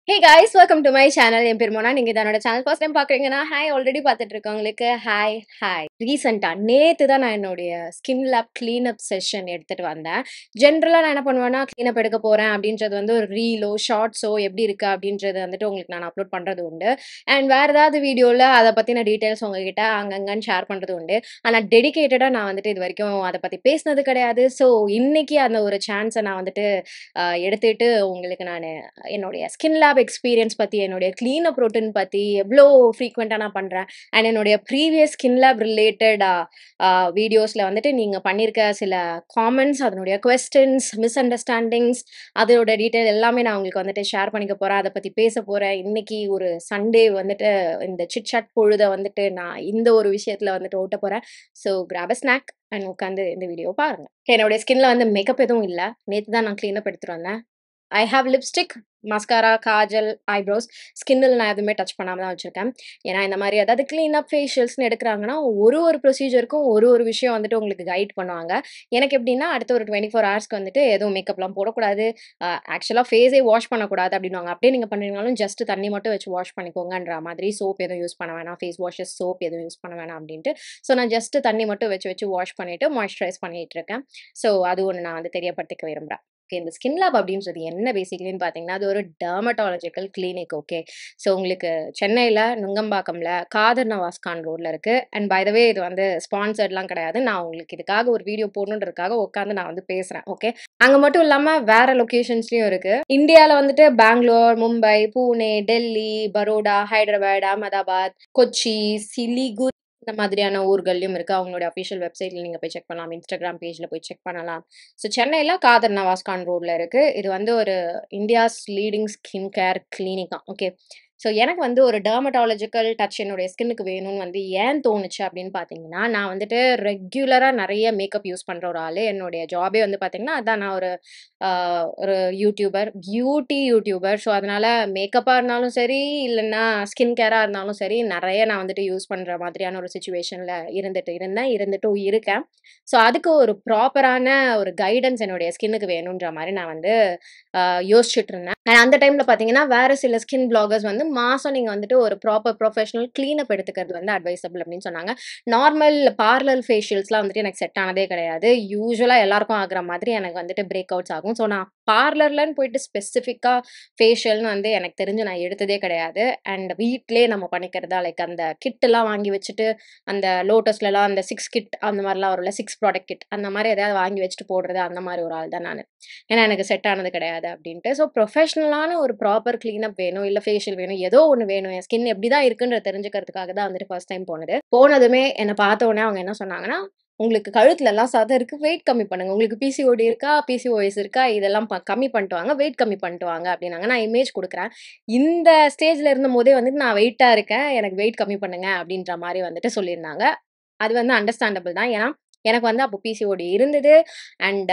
Hey guys welcome to my channel என் பேர் மோனா நீங்கள் என்னோட சேனல் ஃபர்ஸ்ட் டைம் பார்க்குறீங்கன்னா ஹாய் ஆல்ரெடி பார்த்துட்டு இருக்கவங்களுக்கு ஹாய் ஹாய் ரீசெண்டாக நேற்று தான் நான் என்னுடைய ஸ்கின் லேப் க்ளீனப் செஷன் எடுத்துகிட்டு வந்தேன் ஜென்ரலாக நான் என்ன பண்ணுவேன்னா க்ளீனப் எடுக்க போகிறேன் அப்படின்றது வந்து ஒரு ரீலோ ஷார்ட்ஸோ எப்படி இருக்குது அப்படின்றது வந்துட்டு உங்களுக்கு நான் அப்லோட் பண்ணுறது உண்டு அண்ட் வேறு ஏதாவது வீடியோவில் அதை பற்றின டீட்டெயில்ஸ் உங்ககிட்ட அங்கங்கன்னு ஷேர் பண்ணுறது உண்டு ஆனால் டெடிகேட்டடாக நான் வந்துட்டு இது வரைக்கும் அதை பற்றி பேசினது கிடையாது ஸோ இன்னைக்கு அந்த ஒரு சான்ஸை நான் வந்துட்டு ஆஹ், எடுத்துட்டு உங்களுக்கு நான் என்னுடைய ஸ்கின் லேப் எக்ஸ்பீரியன்ஸ் பற்றி என்னுடைய க்ளீனப் ப்ரோட்டீன் பற்றி எவ்வளோ ஃப்ரீக்வெண்ட்டாக நான் பண்ணுறேன் அண்ட் என்னுடைய ப்ரீவியஸ் ஸ்கின் லேப் ரிலேட்டட் வீடியோஸில் வந்துட்டு நீங்கள் பண்ணியிருக்க சில காமெண்ட்ஸ் அதனுடைய கொஸ்டின்ஸ் மிஸ் அண்டர்ஸ்டாண்டிங்ஸ் அதோட டீட்டெயில் எல்லாமே நான் உங்களுக்கு வந்துட்டு ஷேர் பண்ணிக்க போகிறேன் அதை பற்றி பேச போகிறேன் இன்னைக்கு ஒரு சண்டே வந்துட்டு இந்த சிட்சாட் பொழுதை வந்துட்டு நான் இந்த ஒரு விஷயத்தில் வந்துட்டு ஓட்ட போகிறேன் ஸோ கிராப் ஸ்நாக் அண்ட் உட்காந்து இந்த வீடியோ பாருங்கள் என்னுடைய ஸ்கின்ல வந்து மேக்கப் எதுவும் இல்லை நேற்று தான் நான் க்ளீனப் எடுத்துட்டு வந்தேன் I have lipstick mascara kajal eyebrows ஸ்கின்னில் நான் எதுவுமே டச் பண்ணாமல் தான் வச்சுருக்கேன் ஏன்னா இந்த மாதிரி அதாவது க்ளீனப் ஃபேஷியல்ஸ்னு எடுக்கிறாங்கன்னா ஒரு ஒரு ப்ரொசீஜருக்கும் ஒரு ஒரு விஷயம் வந்துட்டு உங்களுக்கு கைட் பண்ணுவாங்க எனக்கு எப்படின்னா அடுத்த ஒரு டுவெண்ட்டி ஃபோர் ஹவர்ஸ்க்கு வந்துட்டு எதுவும் மேக்கப்லாம் போடக்கூடாது ஆக்சுவலாக ஃபேஸே வாஷ் பண்ணக்கூடாது அப்படின்னுவாங்க அப்படியே நீங்கள் பண்ணுறீங்கனாலும் ஜஸ்ட் தண்ணி மட்டும் வச்சு வாஷ் பண்ணிக்கோங்கன்ற மாதிரி சோப் எதுவும் யூஸ் பண்ண வேணாம் ஃபேஸ் வாஷஸ் சோப் எதுவும் யூஸ் பண்ண வேணாம் அப்படின்ட்டு ஸோ நான் ஜஸ்ட் தண்ணி மட்டும் வச்சு வச்சு வாஷ் பண்ணிவிட்டு மாய்ஸ்சரைஸ் பண்ணிகிட்டு இருக்கேன் ஸோ அது ஒன்று நான் வந்து தெரியப்படுத்திக்க விரும்புகிறேன் ஓகே இந்த ஸ்கின் லேப் அப்படின்றது என்ன பேசிக்கலின்னு பார்த்தீங்கன்னா அது ஒரு டெர்மட்டாலஜிக்கல் கிளினிக் ஓகே ஸோ உங்களுக்கு சென்னையில் நுங்கம்பாக்கம்ல காதர் நவாஸ் கான் ரோட்ல இருக்கு அண்ட் பை வே இது வந்து ஸ்பான்சர்ட்லாம் கிடையாது நான் உங்களுக்கு இதுக்காக ஒரு வீடியோ போடணுன்றதுக்காக உட்காந்து நான் வந்து பேசுகிறேன் ஓகே அங்கே மட்டும் இல்லாமல் வேற லொக்கேஷன்ஸ்லையும் இருக்கு இந்தியாவில் வந்துட்டு பெங்களூர் மும்பை பூனே டெல்லி பரோடா ஹைதராபாத் அகமதாபாத் கொச்சி சிலிகுரி இந்த மாதிரியான ஊர்கள்லையும் இருக்கு அவங்களோட அஃபிஷியல் வெப்சைட்ல நீங்க போய் செக் பண்ணலாம் இன்ஸ்டாகிராம் பேஜ்ல போய் செக் பண்ணலாம் ஸோ சென்னையில் காதர் நவாஸ்கான் ரோட்ல இருக்கு இது வந்து ஒரு இந்தியாஸ் லீடிங் ஸ்கின் கேர் கிளினிக்கா ஓகே ஸோ எனக்கு வந்து ஒரு டெர்மட்டாலஜிக்கல் டச் என்னுடைய ஸ்கின்னுக்கு வேணும்னு வந்து ஏன் தோணுச்சு அப்படின்னு பார்த்தீங்கன்னா நான் வந்துட்டு ரெகுலராக நிறைய மேக்கப் யூஸ் பண்ணுற ஒரு ஆள் என்னுடைய ஜாபே வந்து பார்த்தீங்கன்னா அதான் நான் ஒரு ஆஹ், ஒரு யூடியூபர் பியூட்டி யூடியூபர் ஸோ அதனால மேக்கப்பாக இருந்தாலும் சரி இல்லைன்னா ஸ்கின் கேராக இருந்தாலும் சரி நிறைய நான் வந்துட்டு யூஸ் பண்ணுற மாதிரியான ஒரு சுச்சுவேஷனில் இருந்துட்டு இருந்தேன் இருந்துட்டும் இருக்கேன் ஸோ அதுக்கு ஒரு ப்ராப்பரான ஒரு கைடன்ஸ் என்னுடைய ஸ்கின்னுக்கு வேணுன்ற மாதிரி நான் வந்து ஆஹ், யோசிச்சுட்டு இருந்தேன் And அந்த டைமில் பார்த்தீங்கன்னா வேறு சில ஸ்கின் பிளாகர்ஸ் வந்து மாதம் நீங்கள் வந்துட்டு ஒரு ப்ராப்பர் ப்ரொஃபஷனல் க்ளீனப் எடுத்துக்கிறது வந்து அட்வைசபிள் அப்படின்னு சொன்னாங்க நார்மல் பார்லர் ஃபேஷியல்ஸ்லாம் வந்துட்டு எனக்கு செட் ஆனதே கிடையாது யூஸ்வலாக எல்லாருக்கும் ஆகுற மாதிரி எனக்கு வந்துட்டு பிரேக் அவுட்ஸ் ஆகும் ஸோ நான் பார்லர்லன்னு போயிட்டு ஸ்பெசிஃபிக்காக ஃபேஷியல்னு வந்து எனக்கு தெரிஞ்சு நான் எடுத்ததே கிடையாது அண்ட் வீட்டிலே நம்ம பண்ணிக்கிறதா லைக் அந்த கிட்டெல்லாம் வாங்கி வச்சுட்டு அந்த லோட்டஸ்லலாம் அந்த சிக்ஸ் கிட் அந்த மாதிரிலாம் வரும்ல சிக்ஸ் ப்ராடக்ட் கிட் அந்த மாதிரி எதாவது வாங்கி வச்சுட்டு போடுறது அந்த மாதிரி ஒரு ஆள் தான் நான் ஏன்னா எனக்கு செட் ஆனது கிடையாது அப்படின்ட்டு ஸோ ப்ரொஃபஷனலான ஒரு ப்ராப்பர் க்ளீனப் வேணும் இல்லை ஃபேஷியல் வேணும் ஏதோ ஒன்று வேணும் என் ஸ்கின் எப்படி தான் இருக்குன்ற தெரிஞ்சுக்கிறதுக்காக தான் வந்துட்டு ஃபர்ஸ்ட் டைம் போனது போனதுமே என்னை பார்த்த உடனே அவங்க என்ன சொன்னாங்கன்னா உங்களுக்கு கழுத்துல எல்லாம் சதை இருக்கு வெயிட் கம்மி பண்ணுங்க உங்களுக்கு பிசிஓடி இருக்கா பிசிஓஎஸ் இருக்கா இதெல்லாம் ப- கம்மி பண்ணிட்டு வாங்க வெயிட் கம்மி பண்ணிட்டு வாங்க அப்படின்னாங்க நான் இமேஜ் கொடுக்குறேன் இந்த ஸ்டேஜ்ல இருந்த போதே வந்துட்டு நான் வெயிட்டா இருக்கேன் எனக்கு வெயிட் கம்மி பண்ணுங்க அப்படின்ற மாதிரி வந்துட்டு சொல்லியிருந்தாங்க அது வந்து அண்டர்ஸ்டாண்டபிள் தான் ஏன்னா எனக்கு வந்து அப்போ பிசிஓடி இருந்தது அண்ட்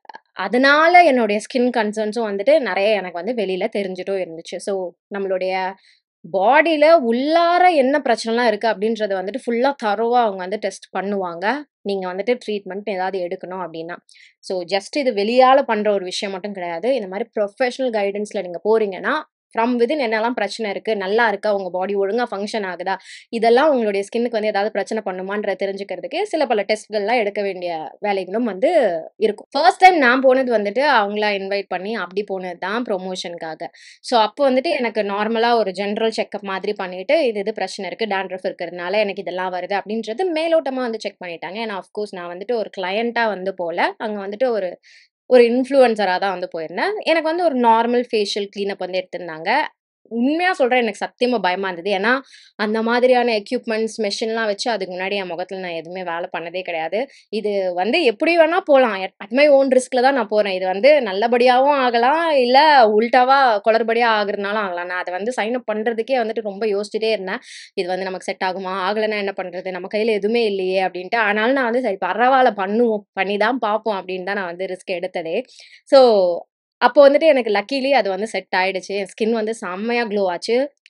அதனால என்னுடைய ஸ்கின் கன்சர்ன்ஸும் வந்துட்டு நிறைய எனக்கு வந்து வெளியில தெரிஞ்சிட்டும் இருந்துச்சு ஸோ நம்மளுடைய பாடியில உள்ளார என்ன பிரச்சனைலாம் இருக்கு அப்படின்றத வந்துட்டு ஃபுல்லா தரோவா அவங்க வந்து டெஸ்ட் பண்ணுவாங்க நீங்க வந்துட்டு ட்ரீட்மெண்ட் ஏதாவது எடுக்கணும் அப்படின்னா ஸோ ஜஸ்ட் இது வெளியால பண்ற ஒரு விஷயம் மட்டும் கிடையாது இந்த மாதிரி ப்ரொஃபஷனல் கைடன்ஸ்ல நீங்க போறீங்கன்னா ஃப்ரம் விதின் என்னெல்லாம் பிரச்சனை இருக்கு நல்லா இருக்கா உங்க பாடி ஒழுங்கா ஃபங்க்ஷன் ஆகுதா இதெல்லாம் உங்களுடைய ஸ்கின்னுக்கு வந்து ஏதாவது பிரச்சனை பண்ணுமான்ற தெரிஞ்சுக்கிறதுக்கு சில பல டெஸ்ட்கள்லாம் எடுக்க வேண்டிய வேலைகளும் வந்து இருக்கும் ஃபர்ஸ்ட் டைம் நான் போனது வந்துட்டு அவங்கள இன்வைட் பண்ணி அப்படி போனது தான் ப்ரொமோஷனுக்காக ஸோ அப்போ வந்துட்டு எனக்கு நார்மலாக ஒரு ஜென்ரல் செக்அப் மாதிரி பண்ணிட்டு இது இது பிரச்சனை இருக்குது டேண்ட்ரஃப் இருக்கிறதுனால எனக்கு இதெல்லாம் வருது அப்படின்றது மேலோட்டமாக வந்து செக் பண்ணிட்டாங்க ஏன்னா அஃப்கோர்ஸ் நான் வந்துட்டு ஒரு கிளையண்ட்டாக வந்து போகல அங்கே வந்துட்டு ஒரு ஒரு இன்ஃப்ளூயன்சராக தான் வந்து போயிருந்தேன் எனக்கு வந்து ஒரு நார்மல் ஃபேஷியல் க்ளீனப் வந்து எடுத்திருந்தாங்க உண்மையாக சொல்கிறேன் எனக்கு சத்தியமாக பயமாக இருந்தது ஏன்னா அந்த மாதிரியான எக்யூப்மெண்ட்ஸ் மெஷின்லாம் வச்சு அதுக்கு முன்னாடி என் முகத்தில் நான் எதுவுமே வேலை பண்ணதே கிடையாது இது வந்து எப்படி வேணா போகலாம் அட் மை ஓன் ரிஸ்க்ல தான் நான் போறேன் இது வந்து நல்லபடியாகவும் ஆகலாம் இல்ல உல்டாவா குளறுபடியா ஆகுறதுனாலும் ஆகலாம் நான் அதை வந்து சைன் அப் பண்றதுக்கே வந்துட்டு ரொம்ப யோசிச்சுட்டே இருந்தேன் இது வந்து நமக்கு செட் ஆகுமா ஆகலைன்னா என்ன பண்றது நம்ம கையில எதுவுமே இல்லையே அப்படின்ட்டு ஆனாலும் நான் வந்து சரி பரவாயில்ல பண்ணுவோம் பண்ணி தான் பார்ப்போம் அப்படின்னு தான் நான் வந்து ரிஸ்க் எடுத்ததே ஸோ அப்போ வந்துட்டு எனக்கு லக்கிலி அது வந்து செட் ஆயிடுச்சு என் ஸ்கின் வந்து செம்மையா க்ளோ ஆச்சு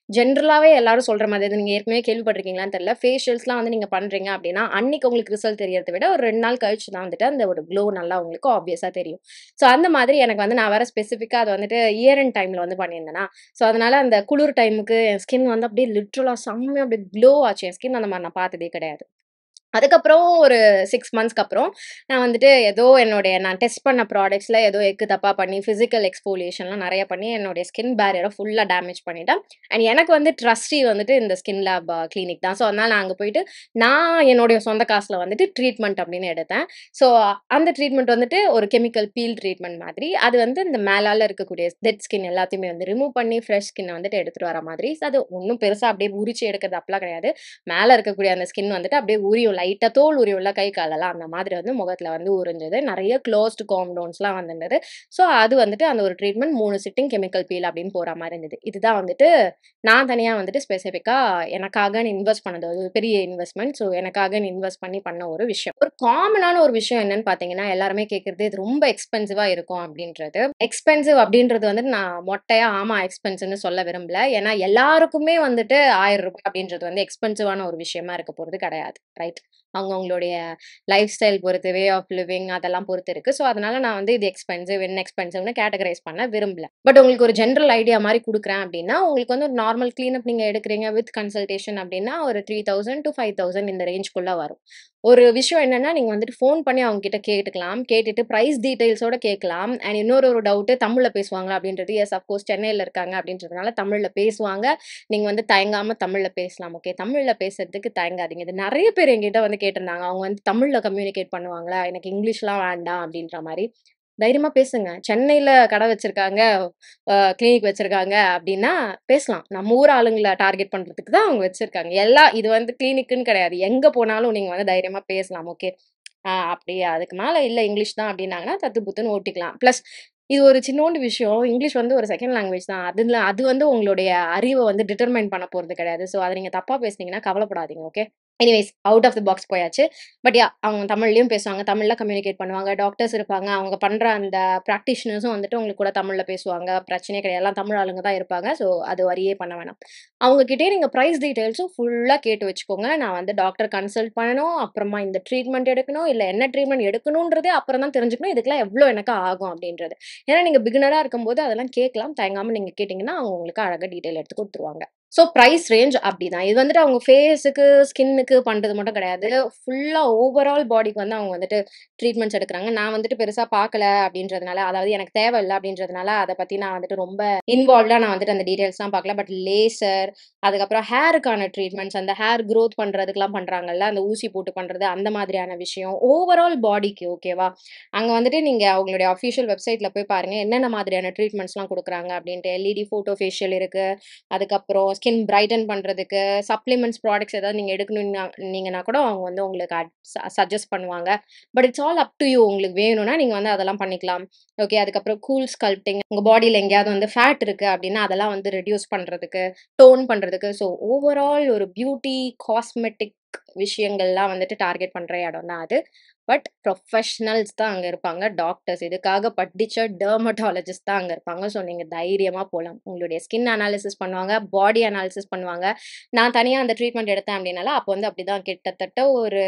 ஜென்ரலாவே எல்லாரும் சொல்ற மாதிரி இது நீங்க ஏற்கனவே கேள்விப்பட்டிருக்கீங்களான்னு தெரியல. ஃபேஷியல்ஸ்லாம் வந்து நீங்க பண்றீங்க அப்படின்னா, அன்னைக்கு உங்களுக்கு ரிசல்ட் தெரியறத விட ஒரு 2 நாள் கழிச்சு தான் வந்துட்டு அந்த ஒரு க்ளோ நல்லா உங்களுக்கு ஆப்வியஸா தெரியும். ஸோ அந்த மாதிரி எனக்கு வந்து நான் வேற ஸ்பெசிஃபிக்கா அது வந்துட்டு இயர் எண்ட் டைம்ல வந்து பண்ணியிருந்தேனா, ஸோ அதனால அந்த குளிர் டைமுக்கு என் ஸ்கின் வந்து அப்படியே லிட்ரலா செம்மையா அப்படியே க்ளோ ஆச்சு. என் ஸ்கின் அந்த மாரி நான் பார்த்ததே கிடையாது. அதுக்கப்புறம் ஒரு 6 மந்த்ஸ்க்கு அப்புறம் நான் வந்துட்டு ஏதோ என்னுடைய நான் டெஸ்ட் பண்ண ப்ராடக்ட்ஸ்ல ஏதோ எக்கு தப்பா பண்ணி பிசிக்கல் எக்ஸ்ஃபோலியேஷன்லாம் நெறைய பண்ணி என்னுடைய ஸ்கின் பேரியர ஃபுல்லா டேமேஜ் பண்ணிட்டேன். அண்ட் எனக்கு வந்து ட்ரஸ்டி வந்துட்டு இந்த ஸ்கின் லேப் கிளினிக் தான். ஸோ அதனால நான் அங்க போயிட்டு நான் என்னுடைய சொந்த காசுல வந்துட்டு ட்ரீட்மெண்ட் அப்படின்னு எடுத்தேன். ஸோ அந்த ட்ரீட்மெண்ட் வந்துட்டு ஒரு கெமிக்கல் பீல் ட்ரீட்மெண்ட் மாதிரி. அது வந்து இந்த மேலால இருக்கக்கூடிய டெட் ஸ்கின் எல்லாத்தையுமே வந்து ரிமூவ் பண்ணி ஃப்ரெஷ் ஸ்கின்ன வந்துட்டு எடுத்துட்டு வர மாதிரி. ஸோ அது ஒண்ணும் பெருசா அப்படியே உரிச்சு எடுக்கிறது அப்படிலாம் கிடையாது. மேல இருக்கக்கூடிய அந்த ஸ்கின் வந்துட்டு அப்படியே உரியும். லைட்டா தோல் உரியும்ல கை காலெல்லாம் அந்த மாதிரி வந்து முகத்துல வந்து உறிஞ்சது. நெறைய க்ளோஸ்ட் காம்பவுண்ட்ஸ்லாம் வந்திருந்தது. ஸோ அது வந்துட்டு அந்த ஒரு ட்ரீட்மெண்ட் 3 சிட்டிங் கெமிக்கல் பீல் அப்படின்னு போற மாரி இருந்தது. இதுதான் வந்துட்டு நான் தனியா வந்துட்டு ஸ்பெசிஃபிக்கா எனக்காகன்னு இன்வெஸ்ட் பண்ணது. அது ஒரு பெரிய இன்வெஸ்ட்மென்ட். ஸோ எனக்காகன்னு இன்வெஸ்ட் பண்ணி பண்ண ஒரு விஷயம். ஒரு காமனான ஒரு விஷயம் என்னன்னு பார்த்தீங்கன்னா, எல்லாருமே கேட்கிறது இது ரொம்ப எக்ஸ்பென்சிவா இருக்கும் அப்படின்றது. எக்ஸ்பென்சிவ் அப்படின்றது வந்துட்டு நான் மொட்டையா ஆமா எக்ஸ்பென்சிவ்ன்னு சொல்ல விரும்பல. ஏன்னா எல்லாருக்குமே வந்துட்டு ரூ. 1000 அப்படின்றது வந்து எக்ஸ்பென்சிவான ஒரு விஷயமா இருக்க போறது கிடையாது. ரைட்? அவங்கவங்களுடைய லைஃப் ஸ்டைல் பொறுத்து, வே ஆஃப் லிவிங் அதெல்லாம் பொறுத்து இருக்கு. ஸோ அதனால நான் வந்து இது எக்ஸ்பென்சிவ், இன்எக்ஸ்பென்சிவ்ன்னு கேட்டகரைஸ் பண்ண விரும்பல. பட் உங்களுக்கு ஒரு ஜெனரல் ஐடியா மாரி குடுக்குறேன் அப்படின்னா, உங்களுக்கு வந்து ஒரு நார்மல் கிளீனப் நீங்க எடுக்குறீங்க வித் கன்சல்டேஷன் அப்படின்னா ஒரு 3000 டூ 5000 இந்த ரேஞ்ச்க்குள்ள வரும். ஒரு விஷயம் என்னன்னா, நீங்க வந்துட்டு ஃபோன் பண்ணி அவங்க கிட்ட கேட்டுக்கலாம். கேட்டுட்டு பிரைஸ் டீட்டெயில்ஸோட கேட்கலாம். அண்ட் இன்னொரு ஒரு டவுட்டு தமிழ்ல பேசுவாங்களா அப்படின்றது. எஸ் அஃப்கோர்ஸ் சென்னையில இருக்காங்க அப்படின்றதுனால தமிழ்ல பேசுவாங்க. நீங்க வந்து தயங்காம தமிழ்ல பேசலாம். ஓகே. தமிழ்ல பேசுறதுக்கு தயங்காதீங்க. இது நெறைய பேர் என்கிட்ட வந்து கேட்டிருந்தாங்க. அவங்க வந்து தமிழ்ல கம்யூனிகேட் பண்ணுவாங்களா? எனக்கு இங்கிலீஷ்லாம் வேண்டாம் அப்படின்ற மாரி. தைரியமா பேசுங்க. சென்னையில கடை வச்சிருக்காங்க, அ கிளினிக் வச்சிருக்காங்க அப்படின்னா பேசலாம். நம்ம ஊர் ஆளுங்கள டார்கெட் பண்றதுக்கு தான் அவங்க வச்சிருக்காங்க. எல்லா இது வந்து கிளினிக்குன்னு கிடையாது. எங்க போனாலும் நீங்க வந்து தைரியமா பேசலாம். ஓகே. ஆ அப்படி அதுக்கு மேல இல்ல இங்கிலீஷ் தான் அப்படின்னாங்கன்னா, தத்து புத்துன்னு ஓட்டிக்கலாம். பிளஸ் இது ஒரு சின்னோண்டு விஷயம். இங்கிலீஷ் வந்து ஒரு செகண்ட் லாங்குவேஜ் தான். அதுல அது வந்து உங்களுடைய அறிவ வந்து டிட்டர்மைன் பண்ண போறது கிடையாது. ஸோ அத நீங்க தப்பா பேசுனீங்கன்னா கவலைப்படாதீங்க. Okay. Anyways out of the box போயாச்சு. பட் யாஹ் அவங்க தமிழ்லயும் பேசுவாங்க. தமிழ்ல கம்யூனிகேட் பண்ணுவாங்க. டாக்டர்ஸ் இருப்பாங்க. அவங்க பண்ற அந்த பிராக்டிஷனர்ஸும் வந்துட்டு உங்களுக்கு கூட தமிழ்ல பேசுவாங்க. பிரச்சனையே கிடையாது. எல்லாம் தமிழ் ஆளுங்க தான் இருப்பாங்க. ஸோ அது வரியே பண்ண வேணாம். அவங்க கிட்டயே நீங்க பிரைஸ் டீட்டெயில்ஸும் ஃபுல்லா கேட்டு வச்சுக்கோங்க. நான் வந்து டாக்டர் கன்சல்ட் பண்ணணும். அப்புறமா இந்த ட்ரீட்மெண்ட் எடுக்கணும். இல்ல என்ன ட்ரீட்மெண்ட் எடுக்கணும்ன்றதே அப்புறம் தான் தெரிஞ்சுக்கணும். இதுக்கெல்லாம் எவ்வளோ எனக்கு ஆகும் அப்படின்றது. ஏன்னா நீங்க பிகினரா இருக்கும்போது அதெல்லாம் கேட்கலாம். தயங்காம நீங்க கேட்டீங்கன்னா, அவங்க உங்களுக்கு அழகா டீட்டெயில் எடுத்து குடுத்துருவாங்க. ஸோ பிரைஸ் ரேஞ்ச் அப்படிதான். இது வந்துட்டு அவங்க ஃபேஸுக்கு, ஸ்கின்னுக்கு பண்றது மட்டும் கிடையாது. ஃபுல்லா ஓவரால் பாடிக்கு வந்து அவங்க வந்துட்டு ட்ரீட்மெண்ட்ஸ் எடுக்குறாங்க. நான் வந்துட்டு பெருசா பார்க்கல அப்படின்றதுனால, அதாவது எனக்கு தேவையில்ல அப்படின்றதுனால அத பத்தி நான் வந்துட்டு ரொம்ப இன்வால்வ்டா நான் வந்துட்டு அந்த டீட்டெயில்ஸ்லாம் பார்க்கல. பட் லேசர், அதுக்கப்புறம் ஹேருக்கான ட்ரீட்மெண்ட்ஸ் அந்த ஹேர் குரோத் பண்றதுக்குலாம் பண்றாங்கல்ல, அந்த ஊசி போட்டு பண்றது அந்த மாதிரியான விஷயம். ஓவரால் பாடிக்கு ஓகேவா? அங்க வந்துட்டு நீங்க அவங்களுடைய அஃபிஷியல் வெப்சைட்ல போய் பாருங்க. என்னென்ன மாதிரியான ட்ரீட்மெண்ட்ஸ்லாம் குடுக்குறாங்க அப்படின்ட்டு. எல்இடி ஃபோட்டோ ஃபேஷியல் இருக்கு. அதுக்கப்புறம் ஸ்கின் பிரைட்டன் பண்றதுக்கு சப்ளிமெண்ட்ஸ் ப்ராடக்ட்ஸ் ஏதாவது நீங்க எடுக்கணும்னா நீங்கன்னா கூட அவங்க வந்து உங்களுக்கு அட் ச சஜெஸ்ட் பண்ணுவாங்க. But it's all up to you. உங்களுக்கு வேணும்னா நீங்க வந்து அதெல்லாம் பண்ணிக்கலாம். ஓகே. அதுக்கப்புறம் கூல் ஸ்கல்ப்டிங் உங்க பாடியில எங்கேயாவது வந்து ஃபேட் இருக்கு அப்படின்னா, அதெல்லாம் வந்து ரெட்யூஸ் பண்றதுக்கு, டோன் பண்றதுக்கு. ஸோ ஓவரால் ஒரு பியூட்டி, காஸ்மெட்டிக் விஷயங்கள்லாம் வந்துட்டு டார்கெட் பண்ற இடம் தான் அது. பட் ப்ரொஃபஷனல்ஸ் தான் அங்க இருப்பாங்க. டாக்டர்ஸ் இதுக்காக படிச்ச டெர்மடாலஜிஸ்ட் தான் அங்க இருப்பாங்க. ஸோ நீங்க தைரியமா போலாம். உங்களுடைய ஸ்கின் அனாலிசிஸ் பண்ணுவாங்க. பாடி அனாலிசிஸ் பண்ணுவாங்க. நான் தனியா அந்த ட்ரீட்மெண்ட் எடுத்தேன் அப்படின்னால, அப்போ வந்து அப்படிதான் கிட்டத்தட்ட ஒரு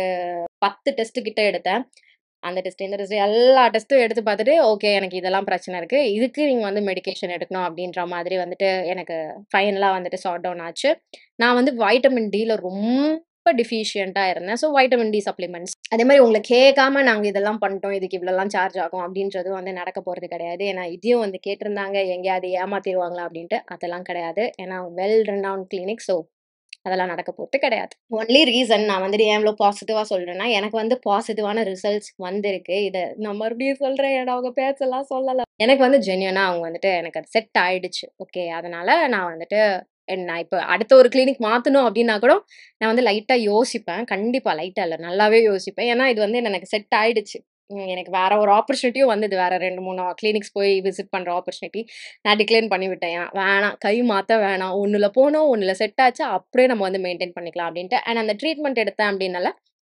10 டெஸ்ட் கிட்ட எடுத்தேன். அந்த டெஸ்ட், இந்த டெஸ்ட் எல்லா டெஸ்ட்டும் எடுத்து பார்த்துட்டு, ஓகே எனக்கு இதெல்லாம் பிரச்சனை இருக்கு. இதுக்கு நீங்க வந்து மெடிகேஷன் எடுக்கணும் அப்படின்ற மாதிரி வந்துட்டு எனக்கு ஃபைனலா வந்துட்டு சார்ட் டவுன் ஆச்சு. நான் வந்து வைட்டமின் டில ரொம்ப டெஃபிஷியன்ட்டா இருந்தேன். So vitamin D supplements. அதே மாரி உங்கள கேட்காம நாங்க இதெல்லாம் பண்ணிட்டோம். இதுக்கு இவ்வளோலாம் சார்ஜ் ஆகும் அப்படின்றதும் வந்து நடக்க போறது கிடையாது. ஏன்னா இதையும் வந்து கேட்டிருந்தாங்க. எங்கேயாவது ஏமாத்திருவாங்களா அப்படின்ட்டு. அதெல்லாம் கிடையாது. ஏன்னா வெல் ரெனவுண்ட் கிளினிக். ஸோ அதெல்லாம் நடக்க போறது கிடையாது. ஒன்லி ரீசன் நான் வந்துட்டு ஏன் இவ்ளோ பாசிட்டிவா சொல்றேன்னா, எனக்கு வந்து பாசிட்டிவான ரிசல்ட்ஸ் வந்திருக்கு. இத நான் மறுபடியும் சொல்றேன். ஏன்னா அவங்க பேச்செல்லாம் சொல்லல. எனக்கு வந்து ஜென்யூனா அவங்க வந்துட்டு எனக்கு அது செட் ஆயிடுச்சு. ஓகே. அதனால நான் வந்துட்டு நான் இப்ப அடுத்த ஒரு கிளினிக் மாத்தணும் அப்படின்னா கூட, நான் வந்து லைட்டா யோசிப்பேன். கண்டிப்பா லைட்டா இல்ல. நல்லாவே யோசிப்பேன். ஏன்னா இது வந்து எனக்கு செட் ஆயிடுச்சு. ம் எனக்கு வேற ஒரு ஆப்பர்ச்சுனிட்டியும் வந்தது. வேற 2, 3 கிளினிக்ஸ் போய் விசிட் பண்ற ஆப்பர்ச்சுனிட்டி. நான் டிக்ளைன் பண்ணிவிட்டேன். ஏன் வேணாம். கை மாத்த வேணாம். ஒண்ணுல போனோம், ஒண்ணுல செட் ஆச்சு. அப்படியே நம்ம வந்து மெயின்டெயின் பண்ணிக்கலாம் அப்படின்ட்டு. அண்ட் அந்த ட்ரீட்மெண்ட் எடுத்தேன் அப்படின்னால,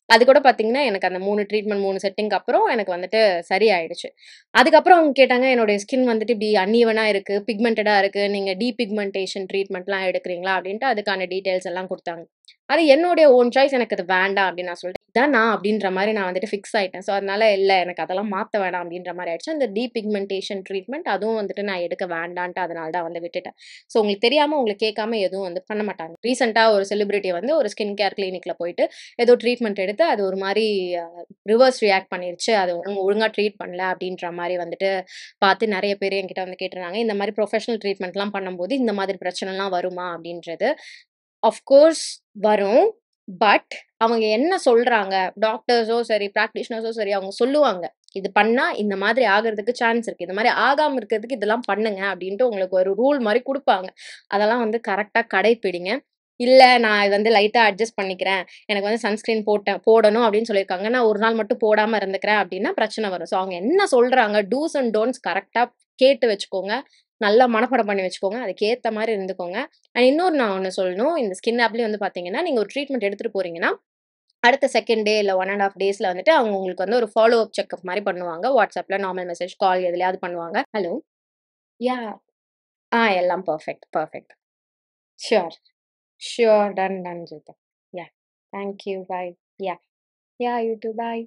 அது கூட பார்த்தீங்கன்னா, எனக்கு அந்த 3 ட்ரீட்மெண்ட் 3 செட்டிங்க்கு அப்புறம் எனக்கு வந்துட்டு சரியாயிடுச்சு. அதுக்கப்புறம் அவங்க கேட்டாங்க, "என்னுடைய ஸ்கின் வந்துட்டு இப்படி அன்ஈவனா இருக்கு, பிக்மென்டடா இருக்கு. நீங்க டீபிக்மென்டேஷன் ட்ரீட்மெண்ட்லாம் எடுக்கிறீங்களா?" அப்படின்ட்டு அதுக்கான டீட்டெயில்ஸ் எல்லாம் குடுத்தாங்க. அது என்னுடைய ஓன் சாய்ஸ். எனக்கு அது வேண்டாம் அப்படின்னு நான் சொல்லிட்டேன். இதான் நான் அப்படின்ற மாரி நான் வந்துட்டு ஃபிக்ஸ் ஆயிட்டேன். ஸோ அதனால இல்ல எனக்கு அதெல்லாம் மாத்த வேணாம் அப்படின்ற மாரி ஆயிடுச்சு. அந்த டீபிக்மென்டேஷன் ட்ரீட்மெண்ட் அதுவும் வந்துட்டு நான் எடுக்க வேண்டான்ட்டு அதனால தான் வந்து விட்டுட்டேன். ஸோ உங்களுக்கு தெரியாம, உங்களுக்கு கேட்காம எதுவும் வந்து பண்ண மாட்டாங்க. ரீசென்ட்டா ஒரு செலிபிரிட்டி வந்து ஒரு ஸ்கின் கேர் கிளினிக்ல போயிட்டு ஏதோ ட்ரீட்மெண்ட் எடுத்து அது ஒரு மாரி அ ரிவர்ஸ் ரியாக்ட் பண்ணிருச்சு. அது ஒழுங் ஒழுங்கா ட்ரீட் பண்ணல அப்படின்ற மாரி வந்துட்டு பார்த்து நெறைய பேர் என்கிட்ட வந்து கேட்டிருந்தாங்க. இந்த மாரி ப்ரொஃபஷனல் ட்ரீட்மெண்ட்லாம் பண்ணும்போது இந்த மாதிரி பிரச்சனைலாம் வருமா? அப்படின்றது. ஆஃப் கோர்ஸ் வரும். பட் அவங்க என்ன சொல்றாங்க, டாக்டர்ஸோ சரி, பிராக்டிஷனர்ஸோ சரி அவங்க சொல்லுவாங்க. இது பண்ணா இந்த மாதிரி ஆகுறதுக்கு சான்ஸ் இருக்கு. இந்த மாரி ஆகாம இருக்கிறதுக்கு இதெல்லாம் பண்ணுங்க அப்படின்ட்டு உங்களுக்கு ஒரு ரூல் மாரி குடுப்பாங்க. அதெல்லாம் வந்து கரெக்ட்டா கடைப்பிடிங்க. இல்ல நான் இது வந்து லைட்டா அட்ஜஸ்ட் பண்ணிக்கிறேன். எனக்கு வந்து சன்ஸ்கிரீன் போட்டேன் போடணும் அப்படின்னு சொல்லியிருக்காங்க. நான் ஒரு நாள் மட்டும் போடாம இருந்துக்கிறேன் அப்படின்னா பிரச்சனை வரும். ஸோ அவங்க என்ன சொல்றாங்க, டூஸ் அண்ட் டோன்ட்ஸ் கரெக்ட்டா கேட்டு வச்சுக்கோங்க. நல்லா மனப்பாடம் பண்ணி வச்சுக்கோங்க. அதுக்கேத்த மாரி இருந்துக்கோங்க. அண்ட் இன்னொரு நான் ஒண்ணு சொல்லணும். இந்த ஸ்கின் ஆப்லயும் வந்து பார்த்தீங்கன்னா, நீங்க ஒரு ட்ரீட்மெண்ட் எடுத்துட்டு போறீங்கன்னா, அடுத்த செகண்ட் டே இல்ல 1 1/2 டேஸ்ல வந்துட்டு அவங்க உங்களுக்கு வந்து ஒரு ஃபாலோ அப் செக்கப் மாரி பண்ணுவாங்க. WhatsAppல நார்மல் மெசேஜ், கால் எதுலயாவது பண்ணுவாங்க. ஹலோ. யாஹ். ஆ எல்லாம் perfect, perfect. Sure. Sure. Done, done Jeetha. Yeah. Thank you. Bye. Yeah. Yeah you too. Bye.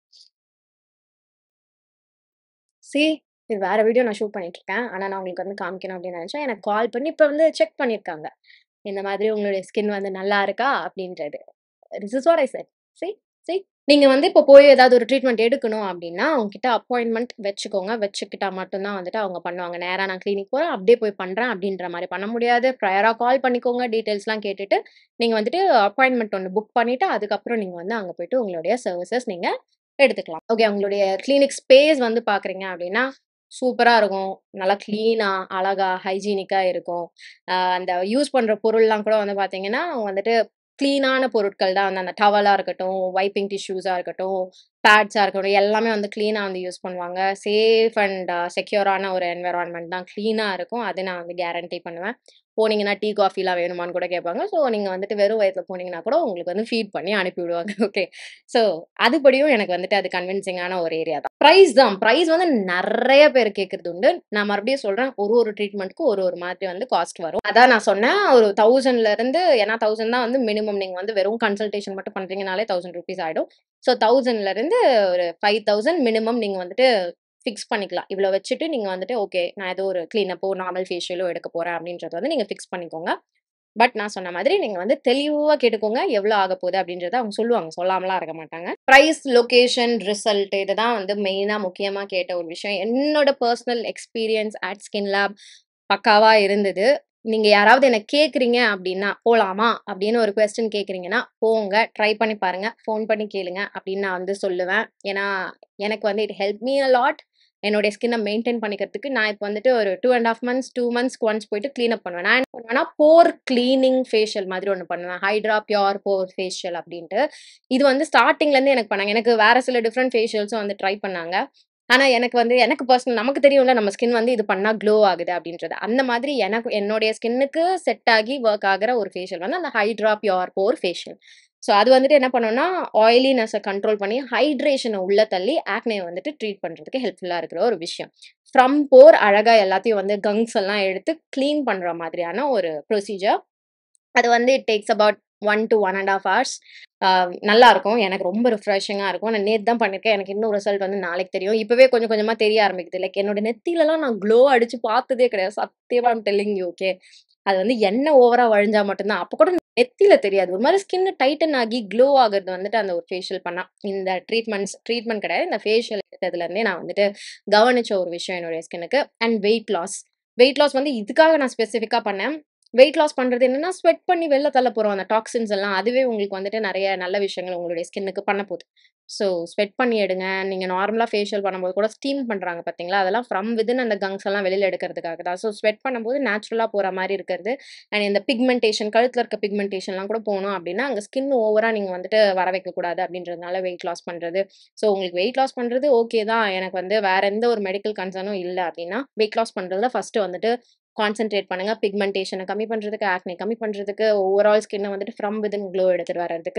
சி இது வேற வீடியோ நான் ஷூட் பண்ணிட்டு இருக்கேன். ஆனா நான் உங்களுக்கு வந்து காமிக்கணும் அப்படின்னு நெனச்சேன். எனக்கு கால் பண்ணி இப்ப வந்து செக் பண்ணியிருக்காங்க. இந்த மாதிரி உங்களுடைய ஸ்கின் வந்து நல்லா இருக்கா? அப்படின்றது. This is what I said. சி சி நீங்க வந்து இப்போ போய் ஏதாவது ஒரு ட்ரீட்மெண்ட் எடுக்கணும் அப்படின்னா, அவங்க கிட்ட அப்பாயின்ட்மென்ட் வச்சுக்கோங்க. வச்சுக்கிட்டா மட்டும் தான் வந்துட்டு அவங்க பண்ணுவாங்க. நேரா நான் கிளினிக் போறேன், அப்படியே போய் பண்றேன் அப்படின்ற மாரி பண்ண முடியாது. ப்ரையரா கால் பண்ணிக்கோங்க. டீட்டெயில்ஸ்லாம் கேட்டுட்டு, நீங்க வந்துட்டு அப்பாயின்ட்மென்ட் ஒண்ணு புக் பண்ணிட்டு, அதுக்கப்புறம் நீங்க வந்து அங்க போயிட்டு உங்களுடைய சர்வீசஸ் நீங்க எடுத்துக்கலாம். ஓகே உங்களுடைய கிளினிக் ஸ்பேஸ் வந்து பார்க்குறீங்க அப்படின்னா, சூப்பரா இருக்கும். நல்லா கிளீனா, அழகா, ஹைஜீனிக்கா இருக்கும். அ அந்த யூஸ் பண்ற பொருள்லாம் கூட வந்து பார்த்தீங்கன்னா, வந்துட்டு கிளீனான பொருட்கள் தான் வந்து அந்த டவலா இருக்கட்டும், வைப்பிங் டிஷ்யூஸா இருக்கட்டும், பேட்ஸா இருக்கட்டும், எல்லாமே வந்து கிளீனா வந்து யூஸ் பண்ணுவாங்க. சேஃப் அண்ட் செக்யூரான ஒரு என்வைரன்மென்ட் தான். கிளீனா இருக்கும். அது நான் வந்து கேரண்டி பண்ணுவேன். போனீங்கன்னா டீ, காஃபிலாம் வேணுமான்னு கூட கேட்பாங்க. ஸோ நீங்க வந்துட்டு வெறும் வயித்துல போனீங்கன்னா கூட உங்களுக்கு வந்து ஃபீட் பண்ணி அனுப்பி விடுவாங்க. ஓகே. ஸோ அதுபடியும் எனக்கு வந்துட்டு அது கன்வின்சிங்கான ஒரு ஏரியா தான். பிரைஸ் தான். பிரைஸ் வந்து நெறைய பேர் கேட்கறது உண்டு. நான் மறுபடியும் சொல்றேன். ஒரு ஒரு ட்ரீட்மெண்ட்க்கும் ஒரு ஒரு மாதிரி வந்து காஸ்ட் வரும். அதான் நான் சொன்னேன். ஒரு 1000ல இருந்து ஏன்னா 1000 தான் வந்து மினிமம் நீங்க வந்து வெறும் கன்சல்டேஷன் மட்டும் பண்றீங்கனாலே ₹1000 ஆயிடும். ஸோ 1000ல இருந்து ஒரு 5000 மினிமம் நீங்க வந்துட்டு ஃபிக்ஸ் பண்ணிக்கலாம். இவ்வளோ வச்சுட்டு நீங்க வந்துட்டு ஓகே நான் ஏதோ ஒரு கிளீனப்போ, நார்மல் ஃபேஷியலோ எடுக்க போறேன் அப்படின்றத வந்து நீங்க ஃபிக்ஸ் பண்ணிக்கோங்க. பட் நான் சொன்ன மாதிரி நீங்க வந்து தெளிவா கேட்டுக்கோங்க. எவ்வளோ ஆகப்போகுது அப்படின்றத அவங்க சொல்லுவாங்க. சொல்லாமலாம் இருக்க மாட்டாங்க. பிரைஸ், லொகேஷன், ரிசல்ட் இதுதான் வந்து மெயினா முக்கியமா கேட்ட ஒரு விஷயம். என்னோட personal experience at skin lab பக்காவா இருந்தது. நீங்க யாராவது என்ன கேட்குறீங்க அப்படின்னா, "போலாமா?" அப்படின்னு ஒரு கொஸ்டின் கேட்குறீங்கன்னா, போங்க. ட்ரை பண்ணி பாருங்க. ஃபோன் பண்ணி கேளுங்க அப்படின்னு நான் வந்து சொல்லுவேன். ஏன்னா, எனக்கு வந்து it help me a lot. என்னுடைய ஸ்கின்ன மெயின்டெயின் பண்ணிக்கிறதுக்கு நான் இப்ப வந்துட்டு ஒரு 2 1/2 மந்த்ஸ், 2 மந்த்ஸ்க்கு ஒன்ஸ் போயிட்டு கிளீன் அப் பண்ணுவேன். நான் என்ன பண்ணுவேன்னா, போர் கிளீனிங் ஃபேஷியல் மாதிரி ஒண்ணு பண்ணுவேன். ஹைட்ரா பியூர் போர் ஃபேஷியல் அப்படின்ட்டு. இது வந்து ஸ்டார்ட்டிங்ல இருந்தே எனக்கு பண்ணாங்க. எனக்கு வேற சில டிஃபரெண்ட் ஃபேஷியல்ஸும் வந்து ட்ரை பண்ணாங்க. ஆனா எனக்கு வந்து எனக்கு பெர்சனல் நமக்கு தெரியும்ல நம்ம ஸ்கின் வந்து இது பண்ணா க்ளோ ஆகுது அப்படின்றது. அந்த மாதிரி எனக்கு என்னுடைய ஸ்கின்னுக்கு செட் ஆகி வொர்க் ஆகுற ஒரு ஃபேஷியல் வந்து அந்த hydra pure pore facial. So அது வந்துட்டு என்ன பண்ணும்னா, ஆயிலினெஸ்ஸ கண்ட்ரோல் பண்ணி ஹைட்ரேஷன உள்ள தள்ளி ஆக்னேய வந்துட்டு ட்ரீட் பண்றதுக்கு ஹெல்ப்ஃபுல்லா இருக்கிற ஒரு விஷயம். ஃப்ரம் போர் அழகா எல்லாத்தையும் வந்து கங்ஸ் எல்லாம் எடுத்து கிளீன் பண்ற மாதிரியான ஒரு ப்ரொசீஜர். அது வந்து it takes about 1 to 1 1/2 hours. அ நல்லாருக்கும். எனக்கு ரொம்ப ரிஃப்ரெஷிங்கா இருக்கும். நான் நேத்து தான் பண்ணியிருக்கேன். எனக்கு இன்னும் ரிசல்ட் வந்து நாளைக்கு தெரியும். இப்பவே கொஞ்சம் கொஞ்சமா தெரிய ஆரம்பிக்குது. லைக் என்னோட நெத்திலலாம் நான் க்ளோ அடிச்சு பார்த்ததே கிடையாது. சத்தியமா ஐம் டெல்லிங் யூ ஓகே. அது வந்து எண்ணெய் ஓவரா வழிஞ்சா மட்டும் தான். அப்ப கூட நெத்தில தெரியாது. ஒரு மாரி ஸ்கின் டைட்டன் ஆகி க்ளோ ஆகுறது வந்துட்டு அந்த ஒரு ஃபேஷியல் பண்ணா. இந்த ட்ரீட்மெண்ட்ஸ் ட்ரீட்மெண்ட் கிடையாது. இந்த ஃபேஷியல் எடுத்ததுலேருந்தே நான் வந்துட்டு கவனிச்ச ஒரு விஷயம் என்னுடைய ஸ்கின்னுக்கு. And weight loss. Weight loss வந்து இதுக்காக நான் ஸ்பெசிஃபிக்கா பண்ணேன். வெயிட் லாஸ் பண்றது என்னன்னா, ஸ்வெட் பண்ணி வெளில தள்ள போறோம். அந்த டாக்ஸின்ஸ் எல்லாம். அதுவே உங்களுக்கு வந்துட்டு நெறைய நல்ல விஷயங்கள் உங்களுடைய ஸ்கின்னுக்கு பண்ண போது. ஸோ ஸ்வெட் பண்ணி எடுங்க. நீங்க நார்மலா ஃபேஷியல் பண்ணும்போது கூட ஸ்டீம் பண்றாங்க பார்த்தீங்களா? அதெல்லாம் ஃப்ரம் வித்தின் அந்த கங்ஸ் எல்லாம் வெளில எடுக்கிறதுக்காக தான். ஸோ ஸ்வெட் பண்ணும்போது நேச்சுரலா போற மாரி இருக்கிறது. அண்ட் இந்த பிக்மென்டேஷன் கழுத்துல இருக்க பிக்மென்டேஷன்லாம் கூட போணும் அப்படின்னா, அங்க ஸ்கின் ஓவரா நீங்க வந்துட்டு வர வைக்கக்கூடாது அப்படின்றதுனால வெயிட் லாஸ் பண்றது. ஸோ உங்களுக்கு வெயிட் லாஸ் பண்றது ஓகே தான். எனக்கு வந்து வேற எந்த ஒரு மெடிக்கல் கன்சர்னும் இல்ல அப்படின்னா, வெயிட் லாஸ் பண்றதுல ஃபர்ஸ்ட்டு வந்துட்டு கான்சன்ட்ரேட் பண்ணுங்க. பிக்மென்டேஷன கம்மி பண்றதுக்கு, ஆக்னே கம்மி பண்றதுக்கு, ஓவரால் ஸ்கின்ன வந்துட்டு ஃப்ரம் வித்தின் க்ளோ எடுத்துட்டு வர்றதுக்கு.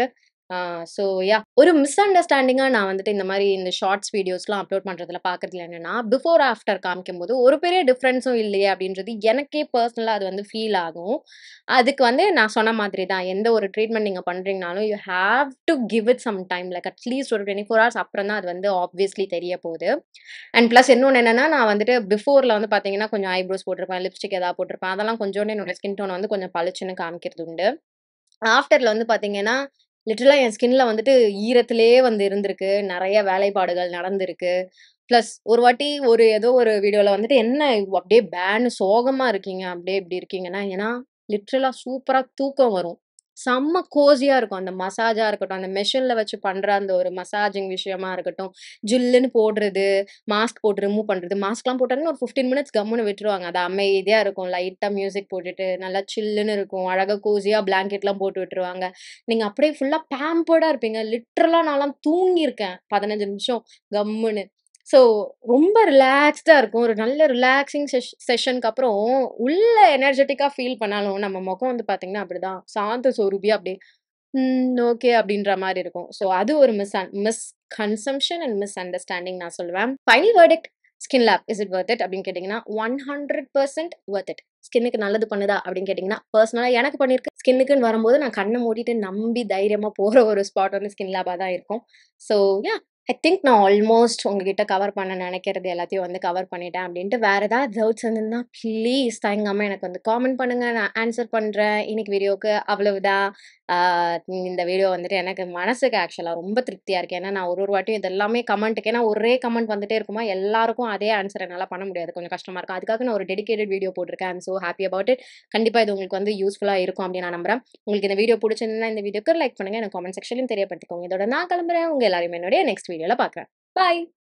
ஸோ யா ஒரு மிஸ் அண்டர்ஸ்டாண்டிங்காக நான் வந்துட்டு இந்த மாதிரி இந்த ஷார்ட்ஸ் வீடியோஸ்லாம் அப்லோட் பண்ணுறதுல பார்க்கறதுல என்னன்னா பிஃபோர் ஆஃப்டர் காமிக்கும்போது ஒரு பெரிய டிஃப்ரென்ஸும் இல்லையே அப்படின்றது எனக்கே பர்சனலாக அது வந்து ஃபீல் ஆகும் அதுக்கு வந்து நான் சொன்ன மாதிரி தான் எந்த ஒரு ட்ரீட்மெண்ட் நீங்கள் பண்ணுறீங்கனாலும் you have to give it some time like at least ஒரு டுவெண்ட்டி ஃபோர் ஹவர்ஸ் அப்புறம் தான் அது வந்து ஆப்வியஸ்லி தெரிய போகுது அண்ட் ப்ளஸ் இன்னொன்று என்னன்னா நான் வந்துட்டு பிஃபோரில் வந்து பார்த்தீங்கன்னா கொஞ்சம் ஐப்ரோஸ் போட்டிருப்பேன் லிப்ஸ்டிக் ஏதாவது போட்டிருப்பேன் அதெல்லாம் கொஞ்சோண்டு என்னோட ஸ்கின் டோன் வந்து கொஞ்சம் பளிச்சுன்னு காமிக்கிறது உண்டு ஆஃப்டரில் வந்து பார்த்தீங்கன்னா லிட்டரலாக என் ஸ்கின்ல வந்துட்டு ஈரத்திலே வந்து இருந்திருக்கு நிறைய வேலைப்பாடுகள் நடந்திருக்கு ப்ளஸ் ஒரு வாட்டி ஒரு ஏதோ ஒரு வீடியோவில் வந்துட்டு என்ன அப்படியே பேனு சோகமாக இருக்கீங்க அப்படியே இப்படி இருக்கீங்கன்னா ஏன்னா லிட்ரலாக சூப்பராக தூக்கம் வரும் செம்ம கோசியாக இருக்கும் அந்த மசாஜாக இருக்கட்டும் அந்த மெஷினில் வச்சு பண்ணுற அந்த ஒரு மசாஜிங் விஷயமா இருக்கட்டும் ஜில்லுன்னு போடுறது மாஸ்க் போட்டு ரிமூவ் பண்ணுறது மாஸ்க்லாம் போட்டாங்கன்னா ஒரு ஃபிஃப்டீன் மினிட்ஸ் கம்முன்னு விட்டுருவாங்க அது அமைதியாக இருக்கும் லைட்டாக மியூசிக் போட்டுட்டு நல்லா சில்லுன்னு இருக்கும் அழகாக கோசியாக பிளாங்கெட்லாம் போட்டு விட்டுருவாங்க நீங்கள் அப்படியே ஃபுல்லாக பேம்பர்டாக இருப்பீங்க லிட்ரலாக நான்லாம் தூங்கியிருக்கேன் பதினஞ்சு நிமிஷம் கம்முன்னு ஸோ ரொம்ப ரிலாக்ஸ்டாக இருக்கும் ஒரு நல்ல ரிலாக்ஸிங் செஷ் செஷனுக்கு அப்புறம் உள்ள எனர்ஜெட்டிக்காக ஃபீல் பண்ணாலும் நம்ம முகம் வந்து பார்த்தீங்கன்னா அப்படிதான் சாந்த சொரூபியாக அப்படியே ஓகே அப்படின்ற மாதிரி இருக்கும் ஸோ அது ஒரு miss misconception and misunderstanding நான் சொல்லுவேன் final verdict skin lab is it worth it அப்படின்னு கேட்டிங்கன்னா one hundred percent worth it ஸ்கின்னுக்கு நல்லது பண்ணுதா அப்படின்னு கேட்டிங்கன்னா பர்சனலாக எனக்கு பண்ணியிருக்கு ஸ்கின்னுக்குன்னு வரும்போது நான் கண்ணை மூடிட்டு நம்பி தைரியமாக போகிற ஒரு ஸ்பாட் வந்து ஸ்கின் லேபாக தான் இருக்கும் ஸோ யா ஐ திங்க் நான் ஆல்மோஸ்ட் உங்ககிட்ட கவர் பண்ண நினைக்கிறது எல்லாத்தையும் வந்து கவர் பண்ணிட்டேன் அப்படின்ட்டு வேறு ஏதாவது டவுட்ஸ் இருந்ததுன்னா ப்ளீஸ் தயங்காமல் எனக்கு வந்து காமெண்ட் பண்ணுங்கள் நான் ஆன்சர் பண்ணுறேன் இன்னைக்கு வீடியோவுக்கு அவ்வளவுதான் ஆஹ் இந்த வீடியோ வந்துட்டு எனக்கு மனசுக்கு ஆக்சுவலாக ரொம்ப திருப்தியாக இருக்குது ஏன்னா நான் ஒரு ஒரு வாட்டியும் இதெல்லாமே கமெண்ட்டுக்கு ஏன்னா ஒரே கமெண்ட் வந்துட்டே இருக்குமா எல்லாருக்கும் அதே ஆன்சர் என்னால் பண்ண முடியாது கொஞ்சம் கஷ்டமாக இருக்கும் அதுக்காக நான் ஒரு டெடிகேட்டட் வீடியோ போட்டிருக்கேன் I'm so happy about it கண்டிப்பாக இது உங்களுக்கு வந்து யூஸ்ஃபுல்லாக இருக்கும் அப்படின்னு நான் நம்புறேன் உங்களுக்கு இந்த வீடியோ பிடிச்சிருந்தா இந்த வீடியோக்கு லைக் பண்ணுங்கள் எனக்கு காமெண்ட் செக்ஷன்லையும் தெரியப்படுத்திக்கோங்க இதோட நான் கிளம்புறேன் உங்கள் எல்லாரையும் என்னுடைய நெக்ஸ்ட் வீடியோவில் பார்க்குறேன் பாய்